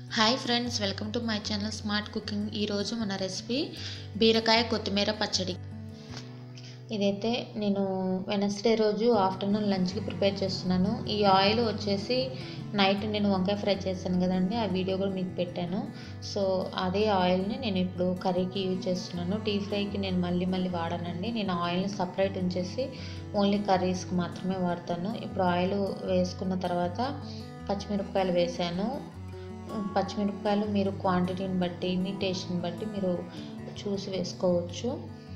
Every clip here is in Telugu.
hi friends welcome to my channel smart cooking ఈరోజు మన రెసిపీ బీరకాయ కొత్తిమీర పచ్చడి ఇదైతే నేను వెనస్డే రోజు ఆఫ్టర్నూన్ లంచ్కి ప్రిపేర్ చేస్తున్నాను ఈ ఆయిల్ వచ్చేసి నైట్ నేను వంకాయ ఫ్రై చేశాను కదండి ఆ వీడియో కూడా మీకు పెట్టాను సో అదే ఆయిల్ని నేను ఇప్పుడు కర్రీకి యూజ్ చేస్తున్నాను టీ ఫ్రైకి నేను మళ్ళీ మళ్ళీ వాడనండి నేను ఆయిల్ని సపరేట్ ఉంచేసి ఓన్లీ కర్రీస్కి మాత్రమే వాడతాను ఇప్పుడు ఆయిల్ వేసుకున్న తర్వాత పచ్చిమిరపకాయలు వేసాను పచ్చిమిరపకాయలు మీరు క్వాంటిటీని బట్టి మీ టేస్ట్ని బట్టి మీరు చూసి వేసుకోవచ్చు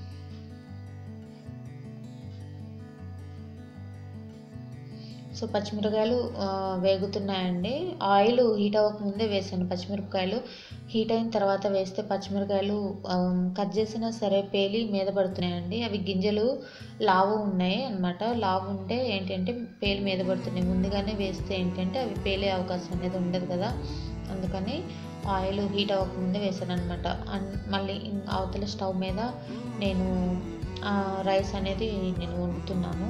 సో పచ్చిమిరపకాయలు వేగుతున్నాయండి ఆయిల్ హీట్ అవ్వకముందే వేసాను పచ్చిమిరపకాయలు హీట్ అయిన తర్వాత వేస్తే పచ్చిమిరపకాయలు కట్ చేసినా సరే పేలి మీద పడుతున్నాయండి అవి గింజలు లావు ఉన్నాయి అనమాట లావు ఉంటే ఏంటంటే పేలి మీద పడుతున్నాయి ముందుగానే వేస్తే ఏంటంటే అవి పేలే అవకాశం అనేది ఉండదు కదా అందుకని ఆయిల్ హీట్ అవ్వకముందే వేసాను అనమాట మళ్ళీ అవతల స్టవ్ మీద నేను రైస్ అనేది నేను వండుతున్నాను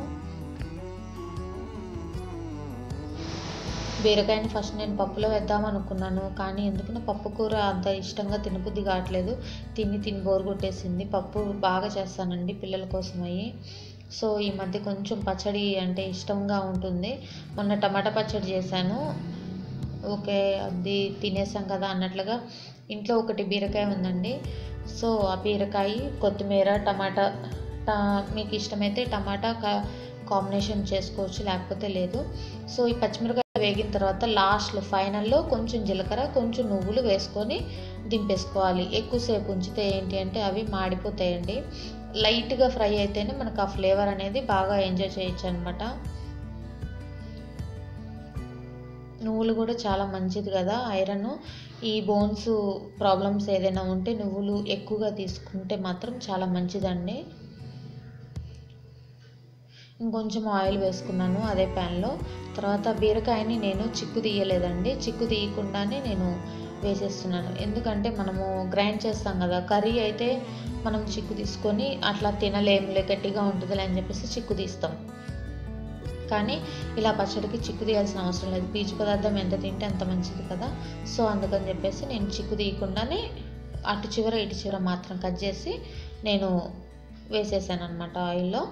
బీరకాయని ఫస్ట్ నేను పప్పులో వేద్దాం అనుకున్నాను కానీ ఎందుకు పప్పు కూర అంత ఇష్టంగా తినబుద్ధి కావట్లేదు తిని తిని బోరు కొట్టేసింది పప్పు బాగా చేస్తానండి పిల్లల కోసమయ్యి సో ఈ మధ్య కొంచెం పచ్చడి అంటే ఇష్టంగా ఉంటుంది మొన్న టమాటా పచ్చడి చేశాను ఓకే అది తినేసాం కదా అన్నట్లుగా ఇంట్లో ఒకటి బీరకాయ ఉందండి సో ఆ బీరకాయ కొత్తిమీర టమాటా మీకు ఇష్టమైతే టమాటా కాంబినేషన్ చేసుకోవచ్చు లేకపోతే లేదు సో ఈ పచ్చిమిరకాయ వేగిన తర్వాత లాస్ట్లో ఫైనల్లో కొంచెం జీలకర్ర కొంచెం నువ్వులు వేసుకొని దింపేసుకోవాలి ఎక్కువసేపు ఉంచితే ఏంటి అంటే అవి మాడిపోతాయండి లైట్గా ఫ్రై అయితేనే మనకు ఆ ఫ్లేవర్ అనేది బాగా ఎంజాయ్ చేయొచ్చు అనమాట నువ్వులు కూడా చాలా మంచిది కదా ఐరన్ ఈ బోన్స్ ప్రాబ్లమ్స్ ఏదైనా ఉంటే నువ్వులు ఎక్కువగా తీసుకుంటే మాత్రం చాలా మంచిదండి ఇంకొంచెం ఆయిల్ వేసుకున్నాను అదే ప్యాన్లో తర్వాత బీరకాయని నేను చిక్కు తీయలేదండి చిక్కు తీయకుండానే నేను వేసేస్తున్నాను ఎందుకంటే మనము గ్రైండ్ చేస్తాం కదా కర్రీ అయితే మనం చిక్కు తీసుకొని అట్లా తినలేములే గట్టిగా ఉంటుందిలే అని చెప్పేసి చిక్కు తీస్తాం కానీ ఇలా పచ్చడికి చిక్కు తీయాల్సిన అవసరం లేదు పీచు పదార్థం ఎంత తింటే అంత మంచిది కదా సో అందుకని చెప్పేసి నేను చిక్కు తీయకుండానే అటు చివర ఇటు చివర మాత్రం కట్ చేసి నేను వేసేసాను అనమాట ఆయిల్లో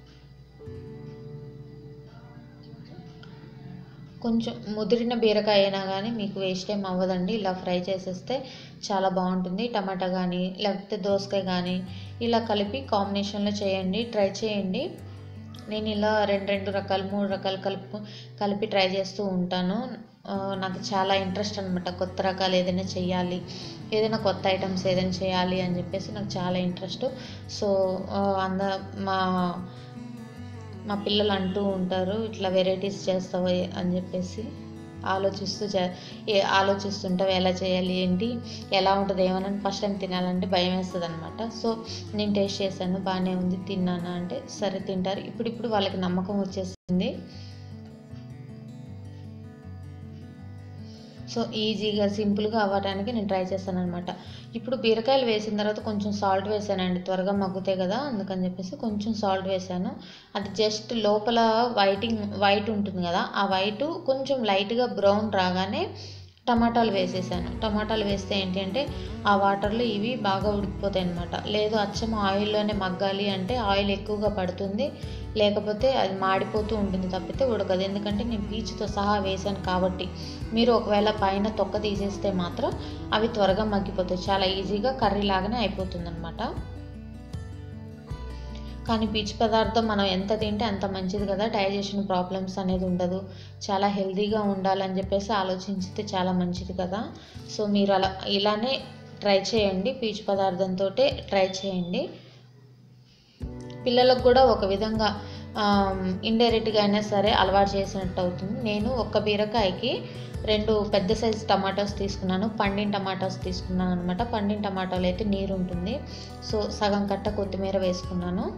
కొంచెం ముదిరిన బీరకాయ అయినా కానీ మీకు వేస్ట్ ఏం అవ్వదండి ఇలా ఫ్రై చేసేస్తే చాలా బాగుంటుంది టమాటా కానీ లేకపోతే దోసకాయ కానీ ఇలా కలిపి కాంబినేషన్లో చేయండి ట్రై చేయండి నేను ఇలా రెండు రెండు రకాలు మూడు రకాలు కలుపు కలిపి ట్రై చేస్తూ ఉంటాను నాకు చాలా ఇంట్రెస్ట్ అనమాట కొత్త రకాలు ఏదైనా చేయాలి ఏదైనా కొత్త ఐటమ్స్ ఏదైనా చేయాలి అని చెప్పేసి నాకు చాలా ఇంట్రెస్ట్ సో అంద మా మా పిల్లలు అంటూ ఉంటారు ఇట్లా వెరైటీస్ చేస్తావు అని చెప్పేసి ఆలోచిస్తూ చే ఏ ఆలోచిస్తుంటావు ఎలా చేయాలి ఏంటి ఎలా ఉంటుంది ఏమని ఫస్ట్ టైం తినాలంటే భయం వేస్తుంది అనమాట సో నేను టేస్ట్ చేశాను బాగానే ఉంది తిన్నాను అంటే సరే తింటారు ఇప్పుడు ఇప్పుడు వాళ్ళకి నమ్మకం వచ్చేసింది సో ఈజీగా సింపుల్గా అవ్వడానికి నేను ట్రై చేశాను అనమాట ఇప్పుడు బీరకాయలు వేసిన తర్వాత కొంచెం సాల్ట్ వేసానండి త్వరగా మగ్గుతాయి కదా అందుకని చెప్పేసి కొంచెం సాల్ట్ వేసాను అది జస్ట్ లోపల వైటింగ్ వైట్ ఉంటుంది కదా ఆ వైట్ కొంచెం లైట్గా బ్రౌన్ రాగానే టమాటాలు వేసేసాను టమాటాలు వేస్తే ఏంటి అంటే ఆ వాటర్లో ఇవి బాగా ఉడికిపోతాయి అనమాట లేదు అచ్చం ఆయిల్లోనే మగ్గాలి అంటే ఆయిల్ ఎక్కువగా పడుతుంది లేకపోతే అది మాడిపోతూ ఉంటుంది తప్పితే ఉడకదు ఎందుకంటే నేను పీచుతో సహా వేసాను కాబట్టి మీరు ఒకవేళ పైన తొక్క తీసేస్తే మాత్రం అవి త్వరగా మగ్గిపోతాయి చాలా ఈజీగా కర్రీ లాగానే అయిపోతుంది అనమాట కానీ పీచు పదార్థం మనం ఎంత తింటే అంత మంచిది కదా డైజెషన్ ప్రాబ్లమ్స్ అనేది ఉండదు చాలా హెల్తీగా ఉండాలని చెప్పేసి ఆలోచించితే చాలా మంచిది కదా సో మీరు అలా ఇలానే ట్రై చేయండి పీచు పదార్థంతో ట్రై చేయండి పిల్లలకు కూడా ఒక విధంగా ఇండైరెక్ట్గా అయినా సరే అలవాటు చేసినట్టు అవుతుంది నేను ఒక్క బీరకాయకి రెండు పెద్ద సైజు టమాటోస్ తీసుకున్నాను పండిన టమాటోస్ తీసుకున్నాను అనమాట పండిన టమాటోలు అయితే నీరు ఉంటుంది సో సగం కట్ట కొత్తిమీర వేసుకున్నాను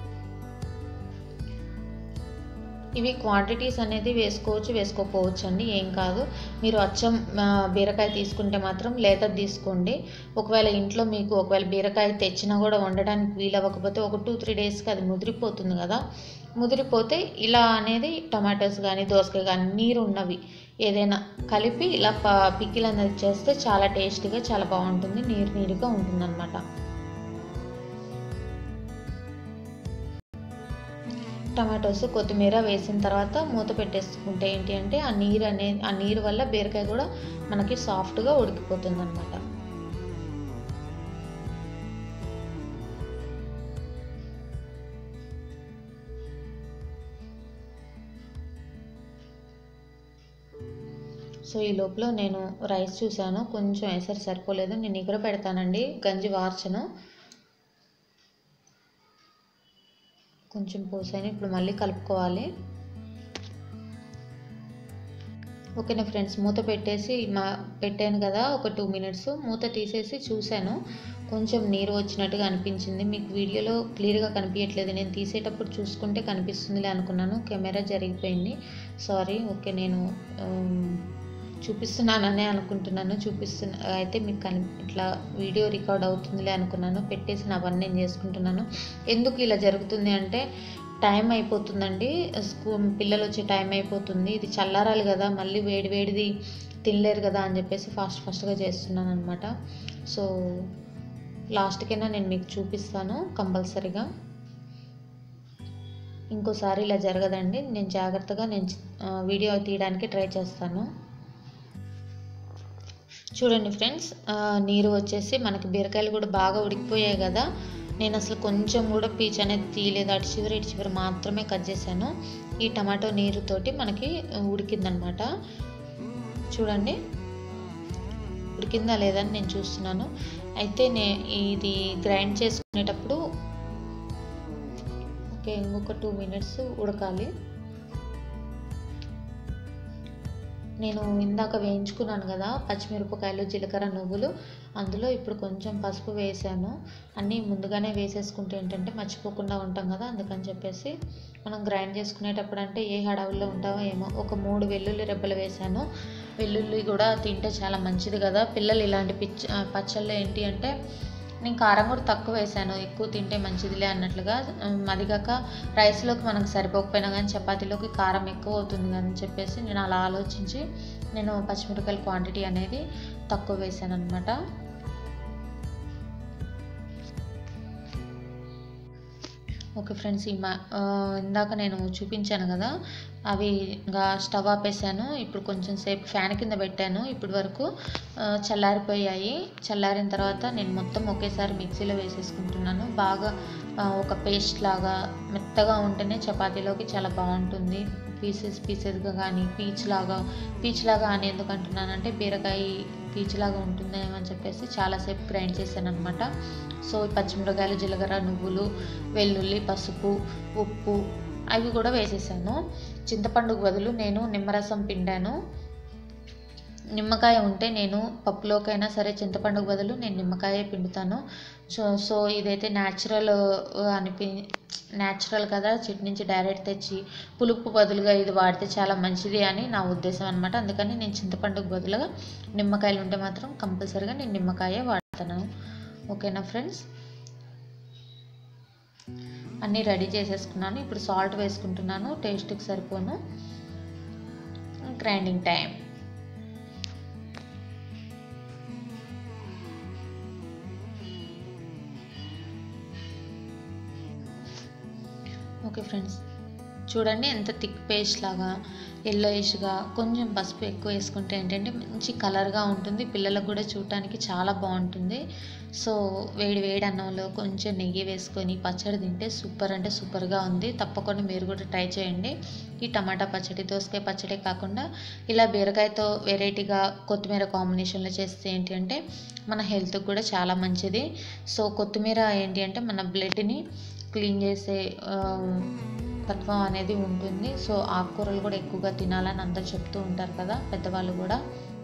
ఇవి క్వాంటిటీస్ అనేది వేసుకోవచ్చు వేసుకోకపోవచ్చు అండి ఏం కాదు మీరు అచ్చం బీరకాయ తీసుకుంటే మాత్రం లేతది తీసుకోండి ఒకవేళ ఇంట్లో మీకు ఒకవేళ బీరకాయ తెచ్చినా కూడా వండడానికి వీలవ్వకపోతే ఒక టూ త్రీ డేస్కి అది ముదిరిపోతుంది కదా ముదిరిపోతే ఇలా అనేది టమాటోస్ కానీ దోసకాయ కానీ నీరు ఉన్నవి ఏదైనా కలిపి ఇలా ప పికిల్ అనేది చేస్తే చాలా టేస్టీగా చాలా బాగుంటుంది నీరు నీరుగా ఉంటుందన్నమాట టమాటోస్ కొత్తిమీర వేసిన తర్వాత మూత పెట్టేసుకుంటే ఏంటి అంటే ఆ నీరు అనే ఆ నీరు వల్ల బీరకాయ కూడా మనకి సాఫ్ట్గా ఉడికిపోతుంది అనమాట సో ఈ లోపల నేను రైస్ చూశాను కొంచెం ఎసరు సరిపోలేదు నేను ఎగుర పెడతానండి గంజి వార్చను కొంచెం పోసాను ఇప్పుడు మళ్ళీ కలుపుకోవాలి ఓకేనా ఫ్రెండ్స్ మూత పెట్టేసి మా పెట్టాను కదా ఒక టూ మినిట్స్ మూత తీసేసి చూశాను కొంచెం నీరు వచ్చినట్టుగా అనిపించింది మీకు వీడియోలో క్లియర్గా కనిపించట్లేదు నేను తీసేటప్పుడు చూసుకుంటే కనిపిస్తుందిలే అనుకున్నాను కెమెరా జరిగిపోయింది సారీ ఓకే నేను చూపిస్తున్నాననే అనుకుంటున్నాను చూపిస్తున్న అయితే మీకు కని ఇట్లా వీడియో రికార్డ్ అవుతుందిలే అనుకున్నాను పెట్టేసి నా పని నేను చేసుకుంటున్నాను ఎందుకు ఇలా జరుగుతుంది అంటే టైం అయిపోతుందండి స్కూల్ పిల్లలు వచ్చే టైం అయిపోతుంది ఇది చల్లారాలి కదా మళ్ళీ వేడి వేడిది తినలేరు కదా అని చెప్పేసి ఫాస్ట్ ఫాస్ట్గా చేస్తున్నాను అనమాట సో లాస్ట్కైనా నేను మీకు చూపిస్తాను కంపల్సరీగా ఇంకోసారి ఇలా జరగదండి నేను జాగ్రత్తగా నేను వీడియో తీయడానికి ట్రై చేస్తాను చూడండి ఫ్రెండ్స్ నీరు వచ్చేసి మనకి బీరకాయలు కూడా బాగా ఉడికిపోయాయి కదా నేను అసలు కొంచెం కూడా పీచ్ అనేది తీయలేదు అటు చివరి ఇటు చివరి మాత్రమే కట్ చేశాను ఈ టమాటో నీరుతోటి మనకి ఉడికిందనమాట చూడండి ఉడికిందా లేదని నేను చూస్తున్నాను అయితే నే ఇది గ్రైండ్ చేసుకునేటప్పుడు ఓకే ఇంకొక టూ మినిట్స్ ఉడకాలి నేను ఇందాక వేయించుకున్నాను కదా పచ్చిమిరపకాయలు జీలకర్ర నువ్వులు అందులో ఇప్పుడు కొంచెం పసుపు వేసాను అన్నీ ముందుగానే వేసేసుకుంటే ఏంటంటే మర్చిపోకుండా ఉంటాం కదా అందుకని చెప్పేసి మనం గ్రైండ్ చేసుకునేటప్పుడు అంటే ఏ హడావుల్లో ఉంటామో ఏమో ఒక మూడు వెల్లుల్లి రెబ్బలు వేసాను వెల్లుల్లి కూడా తింటే చాలా మంచిది కదా పిల్లలు ఇలాంటి పిచ్చ పచ్చళ్ళు ఏంటి అంటే నేను కారం కూడా తక్కువ వేసాను ఎక్కువ తింటే మంచిదిలే అన్నట్లుగా అది కాక రైస్లోకి మనకు సరిపోకపోయినా కానీ చపాతీలోకి కారం ఎక్కువ అవుతుంది అని చెప్పేసి నేను అలా ఆలోచించి నేను పచ్చిమిరపకాయల క్వాంటిటీ అనేది తక్కువ వేసాను అనమాట ఓకే ఫ్రెండ్స్ ఈ మా ఇందాక నేను చూపించాను కదా అవి ఇంకా స్టవ్ ఆపేసాను ఇప్పుడు కొంచెం సేపు ఫ్యాన్ కింద పెట్టాను ఇప్పటి వరకు చల్లారిపోయాయి చల్లారిన తర్వాత నేను మొత్తం ఒకేసారి మిక్సీలో వేసేసుకుంటున్నాను బాగా ఒక పేస్ట్ లాగా మెత్తగా ఉంటేనే చపాతీలోకి చాలా బాగుంటుంది పీసెస్ పీసెస్గా కానీ పీచ్ లాగా పీచ్ లాగా అని ఎందుకు అంటున్నానంటే బీరకాయ పీచ్ లాగా ఉంటుందేమో అని చెప్పేసి చాలాసేపు గ్రైండ్ చేశాను అనమాట సో పచ్చిమిరకాయలు జీలకర్ర నువ్వులు వెల్లుల్లి పసుపు ఉప్పు అవి కూడా వేసేసాను చింతపండుకు బదులు నేను నిమ్మరసం పిండాను నిమ్మకాయ ఉంటే నేను పప్పులోకైనా సరే చింతపండుకు బదులు నేను నిమ్మకాయ పిండుతాను సో సో ఇదైతే న్యాచురల్ అనిపి న్యాచురల్ కదా చెట్టు నుంచి డైరెక్ట్ తెచ్చి పులుపు బదులుగా ఇది వాడితే చాలా మంచిది అని నా ఉద్దేశం అనమాట అందుకని నేను చింతపండుకు బదులుగా నిమ్మకాయలు ఉంటే మాత్రం కంపల్సరీగా నేను నిమ్మకాయ వాడతాను ఓకేనా ఫ్రెండ్స్ అన్నీ రెడీ చేసేసుకున్నాను ఇప్పుడు సాల్ట్ వేసుకుంటున్నాను టేస్ట్కి సరిపోను గ్రైండింగ్ టైం ఓకే ఫ్రెండ్స్ చూడండి ఎంత థిక్ పేస్ట్ లాగా ఎల్లోయిష్గా కొంచెం పసుపు ఎక్కువ వేసుకుంటే ఏంటంటే మంచి కలర్గా ఉంటుంది పిల్లలకు కూడా చూడటానికి చాలా బాగుంటుంది సో వేడి వేడి అన్నంలో కొంచెం నెయ్యి వేసుకొని పచ్చడి తింటే సూపర్ అంటే సూపర్గా ఉంది తప్పకుండా మీరు కూడా ట్రై చేయండి ఈ టమాటా పచ్చడి దోసకాయ పచ్చడి కాకుండా ఇలా బీరకాయతో వెరైటీగా కొత్తిమీర కాంబినేషన్లో చేస్తే ఏంటి అంటే మన హెల్త్కి కూడా చాలా మంచిది సో కొత్తిమీర ఏంటి అంటే మన బ్లడ్ని క్లీన్ చేసే తత్వం అనేది ఉంటుంది సో ఆకుకూరలు కూడా ఎక్కువగా తినాలని అందరు చెప్తూ ఉంటారు కదా పెద్దవాళ్ళు కూడా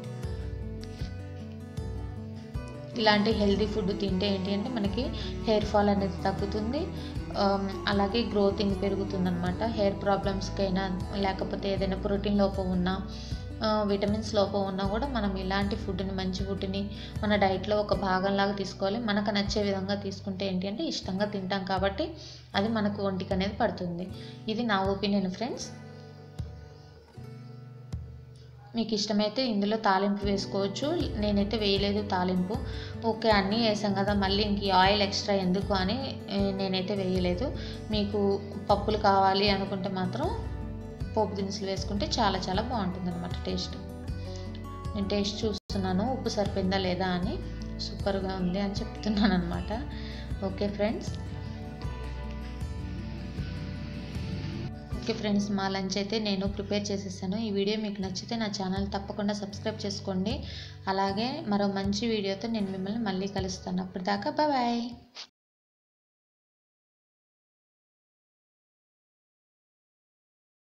ఇలాంటి హెల్తీ ఫుడ్ తింటే ఏంటి అంటే మనకి హెయిర్ ఫాల్ అనేది తగ్గుతుంది అలాగే గ్రోతింగ్ పెరుగుతుంది అనమాట హెయిర్ ప్రాబ్లమ్స్కైనా లేకపోతే ఏదైనా ప్రోటీన్ లోపం ఉన్నా విటమిన్స్ లోపం ఉన్నా కూడా మనం ఇలాంటి ఫుడ్ని మంచి ఫుడ్ని మన డైట్లో ఒక భాగంలాగా తీసుకోవాలి మనకు నచ్చే విధంగా తీసుకుంటే ఏంటి అంటే ఇష్టంగా తింటాం కాబట్టి అది మనకు ఒంటికి అనేది పడుతుంది ఇది నా ఒపీనియన్ ఫ్రెండ్స్ మీకు ఇష్టమైతే ఇందులో తాలింపు వేసుకోవచ్చు నేనైతే వేయలేదు తాలింపు ఓకే అన్నీ వేసాం కదా మళ్ళీ ఇంక ఈ ఆయిల్ ఎక్స్ట్రా ఎందుకు అని ఏ, నేనైతే వేయలేదు మీకు పప్పులు కావాలి అనుకుంటే మాత్రం పోపు దినుసులు వేసుకుంటే చాలా చాలా బాగుంటుంది అనమాట టేస్ట్ నేను టేస్ట్ చూస్తున్నాను ఉప్పు సరిపోయిందా లేదా అని సూపర్గా ఉంది అని చెప్తున్నాను అనమాట ఓకే ఫ్రెండ్స్ ఓకే ఫ్రెండ్స్ మా లంచ్ అయితే నేను ప్రిపేర్ చేసేసాను ఈ వీడియో మీకు నచ్చితే నా ఛానల్ తప్పకుండా సబ్స్క్రైబ్ చేసుకోండి అలాగే మరో మంచి వీడియోతో నేను మిమ్మల్ని మళ్ళీ కలుస్తాను అప్పటిదాకా బాయ్